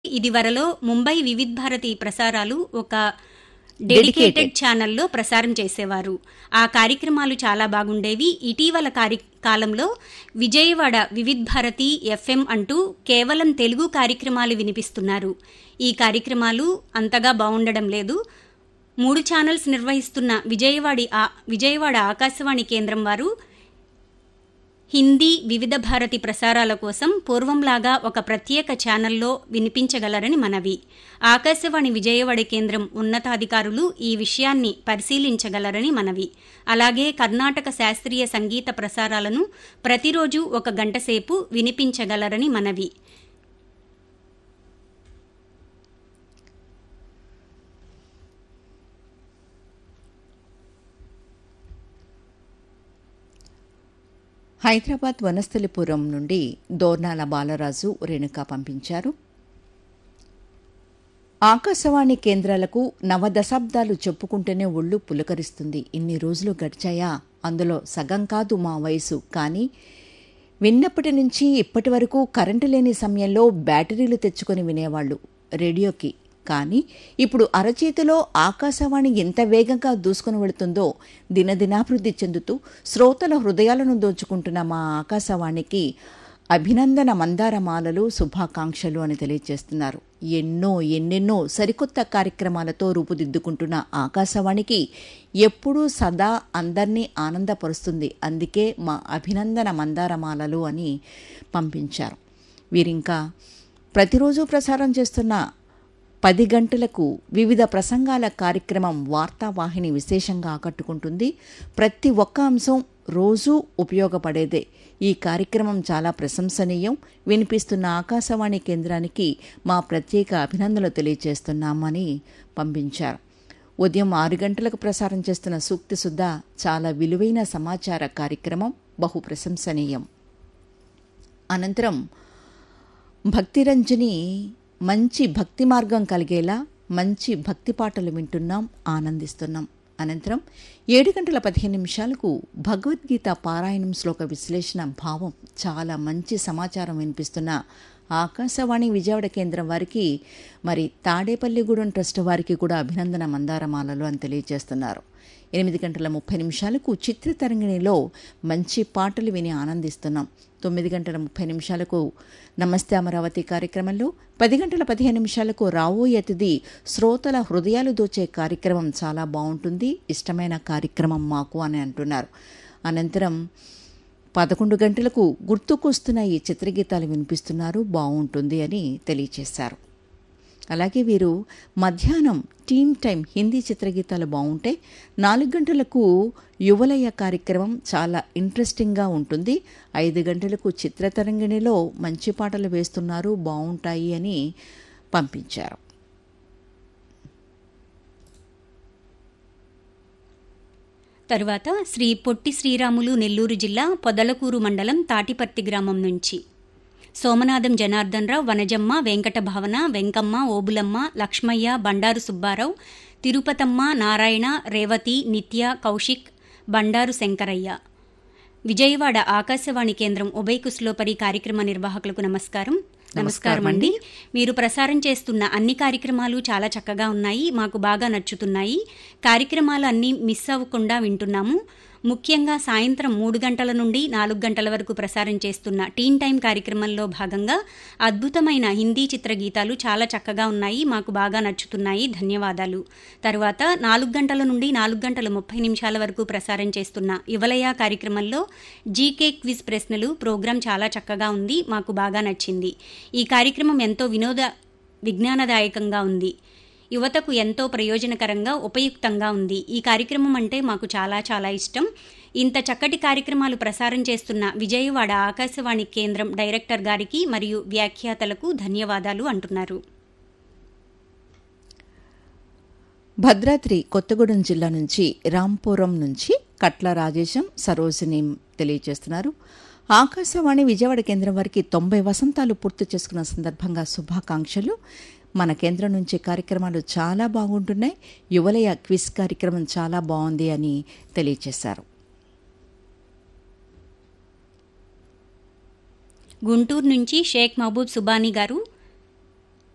ఇదివరలో ముంబై వివిధ్ భారతి ప్రసారాలు ఒక డెడికేటెడ్ ఛానల్లో ప్రసారం చేసేవారు ఆ కార్యక్రమాలు చాలా బాగుండేవి ఇటీవల కార్య కాలంలో విజయవాడ వివిధ్ భారతి ఎఫ్ఎం అంటూ కేవలం తెలుగు కార్యక్రమాలు వినిపిస్తున్నారు ఈ కార్యక్రమాలు అంతగా బాగుండడం లేదు మూడు ఛానల్స్ నిర్వహిస్తున్న విజయవాడి ఆ- విజయవాడ ఆకాశవాణి కేంద్రం వారు హిందీ వివిధ భారతి ప్రసారాల కోసం పూర్వంలాగా ఒక ప్రత్యేక ఛానల్లో వినిపించగలరని మనవి ఆకాశవాణి విజయవాడ కేంద్రం ఉన్నతాధికారులు ఈ విషయాన్ని పరిశీలించగలరని మనవి అలాగే కర్ణాటక శాస్త్రీయ సంగీత ప్రసారాలను ప్రతిరోజు ఒక గంట సేపు వినిపించగలరని మనవి హైదరాబాద్ వనస్థలిపురం నుండి దోర్నాల బాలరాజు రేణుక పంపించారు ఆకాశవాణి కేంద్రాలకు నవ దశాబ్దాలు చెప్పుకుంటేనే ఒళ్ళు పులకరిస్తుంది ఇన్ని రోజులు గడిచాయా అందులో సగం కాదు మా వయసు కానీ విన్నప్పటి నుంచి ఇప్పటి వరకు కరెంటు లేని సమయంలో బ్యాటరీలు తెచ్చుకొని వినేవాళ్ళు రేడియోకి కానీ ఇప్పుడు అరచేతిలో ఆకాశవాణి ఎంత వేగంగా దూసుకుని వెళుతుందో దినదినాభివృద్ధి చెందుతూ శ్రోతల హృదయాలను దోచుకుంటున్న మా ఆకాశవాణికి అభినందన మందారమాలలు శుభాకాంక్షలు అని తెలియజేస్తున్నారు ఎన్నో ఎన్నెన్నో సరికొత్త కార్యక్రమాలతో రూపుదిద్దుకుంటున్న ఆకాశవాణికి ఎప్పుడూ సదా అందర్నీ ఆనందపరుస్తుంది అందుకే మా అభినందన మందారమాలలు అని పంపించారు వీరింకా ప్రతిరోజు ప్రసారం చేస్తున్న పది గంటలకు వివిధ ప్రసంగాల కార్యక్రమం వార్తావాహిని విశేషంగా ఆకట్టుకుంటుంది ప్రతి ఒక్క అంశం రోజూ ఉపయోగపడేదే ఈ కార్యక్రమం చాలా ప్రశంసనీయం వినిపిస్తున్న ఆకాశవాణి కేంద్రానికి మా ప్రత్యేక అభినందనలు తెలియజేస్తున్నామని పంపించారు ఉదయం ఆరు గంటలకు ప్రసారం చేస్తున్న సూక్తి సుద్ధ చాలా విలువైన సమాచార కార్యక్రమం బహు ప్రశంసనీయం అనంతరం భక్తిరంజని మంచి భక్తి మార్గం కలిగేలా మంచి భక్తి పాటలు వింటున్నాం ఆనందిస్తున్నాం అనంతరం ఏడు గంటల పదిహేను నిమిషాలకు భగవద్గీత పారాయణం శ్లోక విశ్లేషణ భావం చాలా మంచి సమాచారం వినిపిస్తున్న ఆకాశవాణి విజయవాడ కేంద్రం వారికి మరి తాడేపల్లిగూడెం ట్రస్ట్ వారికి కూడా అభినందన మందారమాలలు అని తెలియజేస్తున్నారు ఎనిమిది గంటల ముప్పై నిమిషాలకు చిత్రతరంగిణిలో మంచి పాటలు విని ఆనందిస్తున్నాం తొమ్మిది గంటల ముప్పై నిమిషాలకు నమస్తే అమరావతి కార్యక్రమంలో పది గంటల పదిహేను నిమిషాలకు రావోయే అతిథి శ్రోతల హృదయాలు దోచే కార్యక్రమం చాలా బాగుంటుంది ఇష్టమైన కార్యక్రమం మాకు అని అంటున్నారు అనంతరం పదకొండు గంటలకు గుర్తుకొస్తున్న ఈ చిత్రగీతాలు వినిపిస్తున్నారు బాగుంటుంది అని తెలియచేశారు అలాగే వీరు మధ్యాహ్నం టీమ్ టైం హిందీ చిత్రగీతాలు బాగుంటాయి నాలుగు గంటలకు యువలయ కార్యక్రమం చాలా ఇంట్రెస్టింగ్గా ఉంటుంది ఐదు గంటలకు చిత్రతరంగిణిలో మంచి పాటలు వేస్తున్నారు బాగుంటాయి అని పంపించారు తరువాత శ్రీ పొట్టి శ్రీరాములు నెల్లూరు జిల్లా పొదలకూరు మండలం తాటిపర్తి గ్రామం నుంచి సోమనాథం జనార్దన్ రావు వనజమ్మ వెంకట భావన వెంకమ్మ ఓబులమ్మ లక్ష్మయ్య బండారు సుబ్బారావు తిరుపతమ్మ నారాయణ రేవతి నిత్య కౌశిక్ బండారు శంకరయ్య విజయవాడ ఆకాశవాణి కేంద్రం ఉభయ కుస్లోపరి కార్యక్రమ నిర్వాహకులకు నమస్కారం నమస్కారం అండి మీరు ప్రసారం చేస్తున్న అన్ని కార్యక్రమాలు చాలా చక్కగా ఉన్నాయి మాకు బాగా నచ్చుతున్నాయి కార్యక్రమాలు అన్నీ మిస్ అవ్వకుండా వింటున్నాము ముఖ్యంగా సాయంత్రం మూడు గంటల నుండి నాలుగు గంటల వరకు ప్రసారం చేస్తున్న టీన్ టైం కార్యక్రమంలో భాగంగా అద్భుతమైన హిందీ చిత్రగీతాలు చాలా చక్కగా ఉన్నాయి మాకు బాగా నచ్చుతున్నాయి ధన్యవాదాలు తరువాత నాలుగు గంటల నుండి నాలుగు గంటల ముప్పై నిమిషాల వరకు ప్రసారం చేస్తున్న యువలయ కార్యక్రమంలో జీకే క్విజ్ ప్రశ్నలు ప్రోగ్రాం చాలా చక్కగా ఉంది మాకు బాగా నచ్చింది ఈ కార్యక్రమం ఎంతో వినోద విజ్ఞానదాయకంగా ఉంది యువతకు ఎంతో ప్రయోజనకరంగా ఉపయుక్తంగా ఉంది ఈ కార్యక్రమం అంటే మాకు చాలా చాలా ఇష్టం ఇంత చక్కటి కార్యక్రమాలు ప్రసారం చేస్తున్న విజయవాడ ఆకాశవాణి కేంద్రం డైరెక్టర్ గారికి మరియు వ్యాఖ్యాతలకు ధన్యవాదాలు అంటున్నారు భద్రాద్రి కొత్తగూడెం జిల్లా నుంచి రాంపురం నుంచి కట్ల రాజేశం సరోజిని తెలియజేస్తున్నారు ఆకాశవాణి విజయవాడ కేంద్రం వారికి తొంభై వసంతాలు పూర్తి చేసుకున్న సందర్భంగా శుభాకాంక్షలు మన కేంద్రం నుంచి కార్యక్రమాలు చాలా బాగుంటున్నాయి యువలయ క్విజ్ కార్యక్రమం చాలా బాగుంది అని తెలియజేశారు గుంటూరు నుంచి షేక్ మహబూబ్ సుబానీ గారు